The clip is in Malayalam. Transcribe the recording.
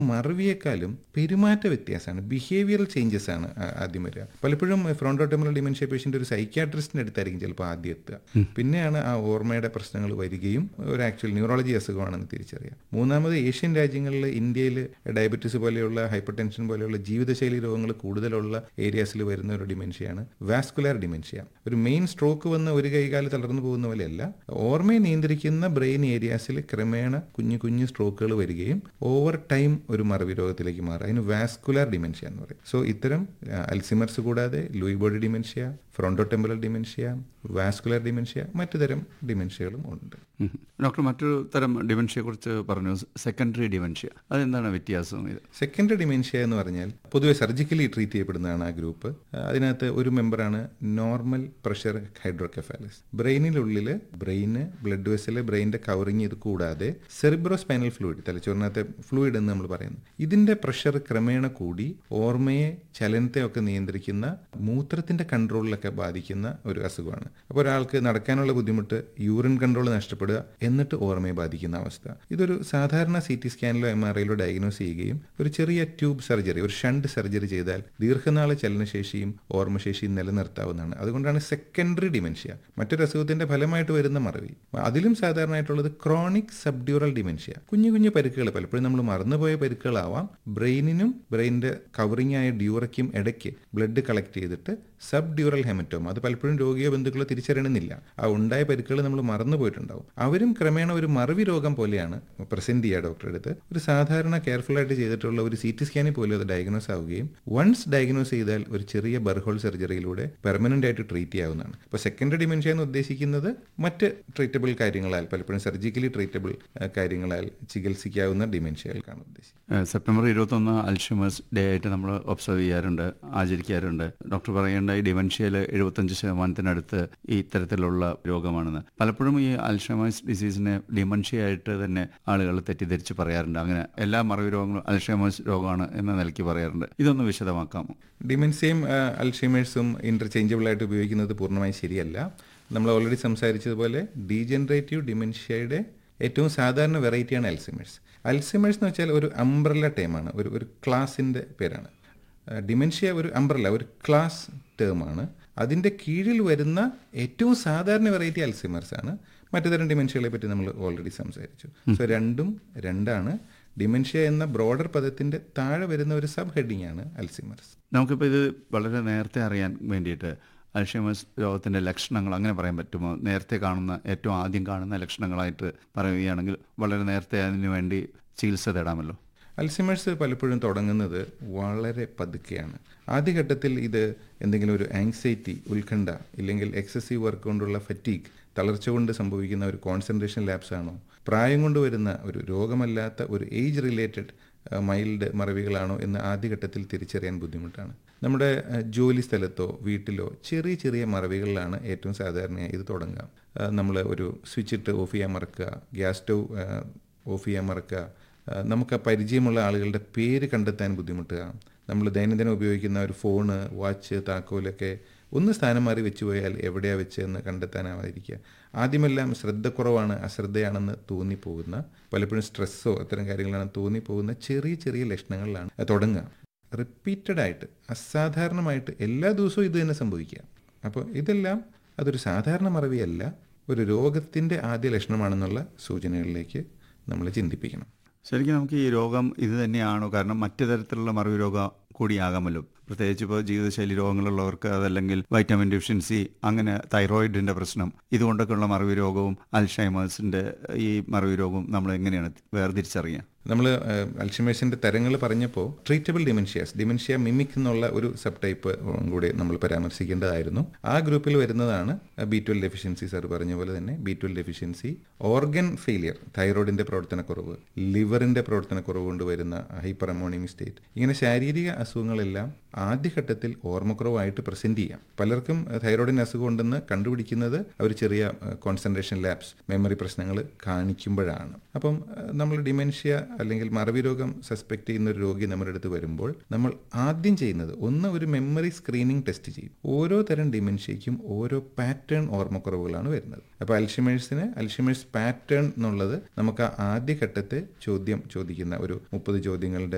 മറവിയേക്കാളും പെരുമാറ്റ വ്യത്യാസമാണ് ബിഹേവിയറൽ ചേഞ്ചസ് ആണ് ആ- ആദ്യം വരിക പലപ്പോഴും ഫ്രോണ്ടോട്ടമൽ ഡിമെൻഷ്യ പേഷ്യൻ്റ് ഒരു സൈക്യാട്രിസ്റ്റിൻ്റെ അടുത്തായിരിക്കും ചിലപ്പോൾ ആദ്യം എത്തുക പിന്നെയാണ് ആ ഓർമ്മയുടെ പ്രശ്നങ്ങൾ വരികയും ഒരു ആക്ച്വൽ ന്യൂറോളജി അസുഖമാണെന്ന് തിരിച്ചറിയുക മൂന്നാമത് ഏഷ്യൻ രാജ്യങ്ങളിൽ ഇന്ത്യയിൽ ഡയബറ്റീസ് പോലെയുള്ള ഹൈപ്പർ ടെൻഷൻ പോലെയുള്ള ജീവിതശൈലി രോഗങ്ങൾ കൂടുതലുള്ള ഏരിയാസിൽ വരുന്ന ഒരു ഡിമെൻഷ്യയാണ് വാസ്കുലാർ ഡിമെൻഷ്യ ഒരു മെയിൻ സ്ട്രോക്ക് വന്ന് ഒരു കൈകാല് തളർന്നു പോകുന്ന പോലെയല്ല ഓർമ്മയെ നിയന്ത്രിക്കുന്ന ബ്രെയിൻ ഏരിയാസിൽ ക്രമേണ കുഞ്ഞു കുഞ്ഞു സ്ട്രോക്കുകൾ വരികയും ഓവർ ടൈം ഒരു മറവി രോഗത്തിലേക്ക് മാറുക അതിന് വാസ്കുലാർ ഡിമെൻഷ്യ എന്ന് പറയും സോ ഇത്തരം അൽസിമർസ് കൂടാതെ Lewy body dementia frontotemporal dementia vascular dementia മറ്റു തരം ഡിമെൻഷ്യകളും ഉണ്ട് ഉം. ഡോക്ടർ മറ്റൊരു തരം ഡിമെൻഷ്യയെ കുറിച്ച് പറഞ്ഞു സെക്കൻഡറി ഡിമെൻഷ്യ അതെന്താണ് വ്യത്യാസം ഇത് സെക്കൻഡറി ഡിമെൻഷ്യ എന്ന് പറഞ്ഞാൽ പൊതുവെ സർജിക്കലി ട്രീറ്റ് ചെയ്യപ്പെടുന്നതാണ് ആ ഗ്രൂപ്പ് അതിനകത്ത് ഒരു മെമ്പറാണ് നോർമൽ പ്രഷർ ഹൈഡ്രോകെഫാലിസ് ബ്രെയിനിനുള്ളിൽ ബ്രെയിന് ബ്ലഡ് വെസല് ബ്രെയിനിന്റെ കവറിങ് ഇത് കൂടാതെ സെറിബ്രോ സ്പൈനൽ ഫ്ലൂയിഡ് തലച്ചോറിനകത്തെ ഫ്ലൂയിഡ് എന്ന് നമ്മൾ പറയുന്നു ഇതിന്റെ പ്രഷർ ക്രമേണ കൂടി ഓർമ്മയെ ചലനത്തെ ഒക്കെ നിയന്ത്രിക്കുന്ന മൂത്രത്തിന്റെ കൺട്രോളിലൊക്കെ ബാധിക്കുന്ന ഒരു അസുഖമാണ് അപ്പോൾ ഒരാൾക്ക് നടക്കാനുള്ള ബുദ്ധിമുട്ട് യൂറിൻ കൺട്രോൾ നഷ്ടപ്പെടുക എന്നിട്ട് ഓർമ്മയെ ബാധിക്കുന്ന അവസ്ഥ ഇതൊരു സാധാരണ സി ടി സ്കാനിലോ എം ആർ ഐയിലോ ഡയഗ്നോസ് ചെയ്യുകയും ഒരു ചെറിയ ട്യൂബ് സർജറി ഒരു ഷണ്ട് സർജറി ചെയ്താൽ ദീർഘനാള ചലനശേഷിയും ഓർമ്മശേഷിയും നിലനിർത്താവുന്നതാണ് അതുകൊണ്ടാണ് സെക്കൻഡറി ഡിമെൻഷ്യ മറ്റൊരു അസുഖത്തിന്റെ ഫലമായിട്ട് വരുന്ന മറവി അതിലും സാധാരണയായിട്ടുള്ളത് ക്രോണിക് സബ്ഡ്യൂറൽ ഡിമെൻഷ്യ കുഞ്ഞു കുഞ്ഞു പരിക്കുകൾ പലപ്പോഴും നമ്മൾ മറന്നുപോയ പരിക്കുകളാവാം ബ്രെയിനിനും ബ്രെയിനിന്റെ കവറിംഗ് ആയ ഡ്യൂറയ്ക്കും ഇടയ്ക്ക് ബ്ലഡ് കളക്ട് ചെയ്തിട്ട് സബ് ഡ്യൂറൽ ഹെമറ്റോം അത് പലപ്പോഴും രോഗിയോ ബന്ധുക്കളോ തിരിച്ചറിയണമെന്നില്ല ആ ഉണ്ടായ പരിക്കുകൾ നമ്മൾ മറന്നു പോയിട്ടുണ്ടാവും അവരും ക്രമേണ ഒരു മറവി രോഗം പോലെയാണ് പ്രസന്റ് ചെയ്യുക ഡോക്ടറെ അടുത്ത് ഒരു സാധാരണ കെയർഫുൾ ആയിട്ട് ചെയ്തിട്ടുള്ള ഒരു സി ടി സ്കാനിൽ പോലും അത് ഡയഗ്നോസ് ആവുകയും വൺസ് ഡയഗ്നോസ് ചെയ്താൽ ഒരു ചെറിയ ബർഹോൾ സർജറിയിലൂടെ പെർമനന്റ് ആയിട്ട് ട്രീറ്റ് ചെയ്യാവുന്നതാണ് ഇപ്പോൾ സെക്കൻഡറി ഡിമെൻഷ്യ എന്ന് ഉദ്ദേശിക്കുന്നത് മറ്റ് ട്രീറ്റബിൾ കാര്യങ്ങളാൽ പലപ്പോഴും സർജിക്കലി ട്രീറ്റബിൾ കാര്യങ്ങളാൽ ചികിത്സിക്കാവുന്ന ഡിമെൻഷ്യകൾക്കാണ് ഉദ്ദേശിക്കുന്നത് ഏഹ് സെപ്റ്റംബർ ഇരുപത്തൊന്ന് അൽഷിമേഴ്സ് ഡേ ആയിട്ട് നമ്മൾ ഒബ്സർവ് ചെയ്യാറുണ്ട് ആചരിക്കാറുണ്ട് ഡോക്ടർ പറയേണ്ട ഈ ഡിമെൻഷ്യയിൽ എഴുപത്തഞ്ച് ശതമാനത്തിനടുത്ത് ഈ ഇത്തരത്തിലുള്ള രോഗമാണെന്ന് പലപ്പോഴും ഈ അൽഷമേഴ്സ് ഡിസീസിനെ ഡിമെൻഷ്യ ആയിട്ട് തന്നെ ആളുകൾ തെറ്റിദ്ധരിച്ച് പറയാറുണ്ട് അങ്ങനെ എല്ലാ മറവി രോഗങ്ങളും അൽഷമേഴ്സ് രോഗമാണ് എന്ന നിലയ്ക്ക് പറയാറുണ്ട് ഇതൊന്ന് വിശദമാക്കാമോ ഡിമെൻസിയും അൽഷീമേഴ്സും ഇന്റർചേഞ്ചബിൾ ആയിട്ട് ഉപയോഗിക്കുന്നത് പൂർണ്ണമായി ശരിയല്ല നമ്മൾ ഓൾറെഡി സംസാരിച്ചതുപോലെ ഡീജനറേറ്റീവ് ഡിമെൻഷ്യയുടെ ഏറ്റവും സാധാരണ വെറൈറ്റിയാണ് അൽസിമേഴ്സ് അൽസിമേഴ്സ് എന്ന് വെച്ചാൽ ഒരു അംബ്രല്ല ടേമാണ് ഒരു ഒരു ക്ലാസിൻ്റെ പേരാണ് ഡിമെൻഷ്യ ഒരു അംബ്രല്ല ഒരു ക്ലാസ് ടേമാണ് അതിൻ്റെ കീഴിൽ വരുന്ന ഏറ്റവും സാധാരണ വെറൈറ്റി അൽസിമേഴ്സ് ആണ് മറ്റു തരം ഡിമെൻഷ്യകളെ പറ്റി നമ്മൾ ഓൾറെഡി സംസാരിച്ചു സോ രണ്ടും രണ്ടാണ് ഡിമെൻഷ്യ എന്ന ബ്രോഡർ പദത്തിന്റെ താഴെ വരുന്ന ഒരു സബ് ഹെഡിങ് ആണ് അൽസിമർസ് നമുക്കിപ്പോൾ ഇത് വളരെ നേരത്തെ അറിയാൻ വേണ്ടിയിട്ട് അൽഷിമേഴ്സ് രോഗത്തിൻ്റെ ലക്ഷണങ്ങൾ അങ്ങനെ പറയാൻ പറ്റുമോ നേരത്തെ കാണുന്ന ഏറ്റവും ആദ്യം കാണുന്ന ലക്ഷണങ്ങളായിട്ട് പറയുകയാണെങ്കിൽ വളരെ നേരത്തെ അതിനു വേണ്ടി ചികിത്സ തേടാമല്ലോ അൽസിമേഴ്സ് പലപ്പോഴും തുടങ്ങുന്നത് വളരെ പതുക്കെയാണ് ആദ്യഘട്ടത്തിൽ ഇത് എന്തെങ്കിലും ഒരു ആങ്സൈറ്റി ഉത്കണ്ഠ ഇല്ലെങ്കിൽ എക്സസീവ് വർക്ക് കൊണ്ടുള്ള ഫറ്റീഗ് തളർച്ച കൊണ്ട് സംഭവിക്കുന്ന ഒരു കോൺസെൻട്രേഷൻ ലാപ്സ് ആണോ പ്രായം കൊണ്ട് വരുന്ന ഒരു രോഗമല്ലാത്ത ഒരു ഏജ് റിലേറ്റഡ് മൈൽഡ് മറവികളാണോ എന്ന് ആദ്യഘട്ടത്തിൽ തിരിച്ചറിയാൻ ബുദ്ധിമുട്ടാണ് നമ്മുടെ അഹ്, ജോലി സ്ഥലത്തോ വീട്ടിലോ ചെറിയ ചെറിയ മറവികളിലാണ് ഏറ്റവും സാധാരണയായി ഇത് തുടങ്ങുക നമ്മൾ ഒരു സ്വിച്ച് ഇട്ട് ഓഫ് ചെയ്യാൻ മറക്കുക ഗ്യാസ് സ്റ്റവ് ഓഫ് ചെയ്യാൻ മറക്കുക അഹ്, നമുക്ക് ആ പരിചയമുള്ള ആളുകളുടെ പേര് കണ്ടെത്താൻ ബുദ്ധിമുട്ടുക നമ്മൾ ദൈനംദിനം ഉപയോഗിക്കുന്ന ഒരു ഫോണ് വാച്ച് താക്കോലൊക്കെ ഒന്ന് സ്ഥാനം മാറി വെച്ച് പോയാൽ എവിടെയാ വെച്ചെന്ന് കണ്ടെത്താനാവാതിരിക്കുക ആദ്യമെല്ലാം ശ്രദ്ധക്കുറവാണ് അശ്രദ്ധയാണെന്ന് തോന്നിപ്പോകുന്ന പലപ്പോഴും സ്ട്രെസ്സോ അത്തരം കാര്യങ്ങളാണ് തോന്നിപ്പോകുന്ന ചെറിയ ചെറിയ ലക്ഷണങ്ങളിലാണ് അത് തുടങ്ങുക റിപ്പീറ്റഡ് ആയിട്ട് അസാധാരണമായിട്ട് എല്ലാ ദിവസവും ഇത് തന്നെ സംഭവിക്കുക അപ്പോൾ ഇതെല്ലാം അതൊരു സാധാരണ മറവിയല്ല ഒരു രോഗത്തിൻ്റെ ആദ്യ ലക്ഷണമാണെന്നുള്ള സൂചനകളിലേക്ക് നമ്മൾ ചിന്തിപ്പിക്കണം ശരിക്കും നമുക്ക് ഈ രോഗം ഇത് തന്നെയാണോ കാരണം മറ്റു തരത്തിലുള്ള മറവി രോഗം കൂടിയാകാമല്ലോ പ്രത്യേകിച്ച് ഇപ്പോൾ ജീവിതശൈലി രോഗങ്ങളുള്ളവർക്ക് അതല്ലെങ്കിൽ വൈറ്റമിൻ ഡെഫിഷ്യൻസി അങ്ങനെ തൈറോയിഡിന്റെ പ്രശ്നം ഇതുകൊണ്ടൊക്കെയുള്ള മറവി രോഗവും അൽഷൈമേഴ്സിന്റെ ഈ മറവി രോഗവും നമ്മൾ എങ്ങനെയാണ് വേർതിരിച്ചറിയുക നമ്മൾ അൽഷിമേഴ്സിന്റെ തരങ്ങൾ പറഞ്ഞപ്പോൾ ട്രീറ്റബിൾ ഡിമെൻഷ്യാസ് ഡിമെൻഷ്യ മിമിക് എന്നുള്ള ഒരു സബ് ടൈപ്പ് കൂടി നമ്മൾ പരാമർശിക്കേണ്ടതായിരുന്നു ആ ഗ്രൂപ്പിൽ വരുന്നതാണ് ബി ട്വൽ ഡെഫിഷ്യൻസി സാർ പറഞ്ഞ പോലെ തന്നെ B twelve deficiency organ failure തൈറോയിഡിന്റെ പ്രവർത്തനക്കുറവ് ലിവറിന്റെ പ്രവർത്തനക്കുറവ് കൊണ്ട് വരുന്ന ഹൈപ്പർ അമോണിയം സ്റ്റേറ്റ് ഇങ്ങനെ ശാരീരിക അസുഖങ്ങളെല്ലാം ആദ്യഘട്ടത്തിൽ ഓർമ്മക്കുറവായിട്ട് പ്രസന്റ് ചെയ്യാം പലർക്കും തൈറോയിഡിന് അസുഖം ഉണ്ടെന്ന് കണ്ടുപിടിക്കുന്നത് അവർ ചെറിയ കോൺസെൻട്രേഷൻ ലാബ്സ് മെമ്മറി പ്രശ്നങ്ങൾ കാണിക്കുമ്പോഴാണ് അപ്പം നമ്മൾ ഡിമെൻഷ്യ അല്ലെങ്കിൽ മറവി രോഗം സസ്പെക്ട് ചെയ്യുന്ന ഒരു രോഗി നമ്മുടെ അടുത്ത് വരുമ്പോൾ നമ്മൾ ആദ്യം ചെയ്യുന്നത് ഒന്ന് ഒരു മെമ്മറി സ്ക്രീനിങ് ടെസ്റ്റ് ചെയ്യും ഓരോ തരം ഡിമെൻഷ്യയ്ക്കും ഓരോ പാറ്റേൺ ഓർമ്മക്കുറവുകളാണ് വരുന്നത് അപ്പോൾ അൽഷിമേഴ്സിന് അൽഷിമേഴ്സ് പാറ്റേൺ എന്നുള്ളത് നമുക്ക് ആ ആദ്യഘട്ടത്തെ ചോദ്യം ചോദിക്കുന്ന ഒരു മുപ്പത് ചോദ്യങ്ങളുടെ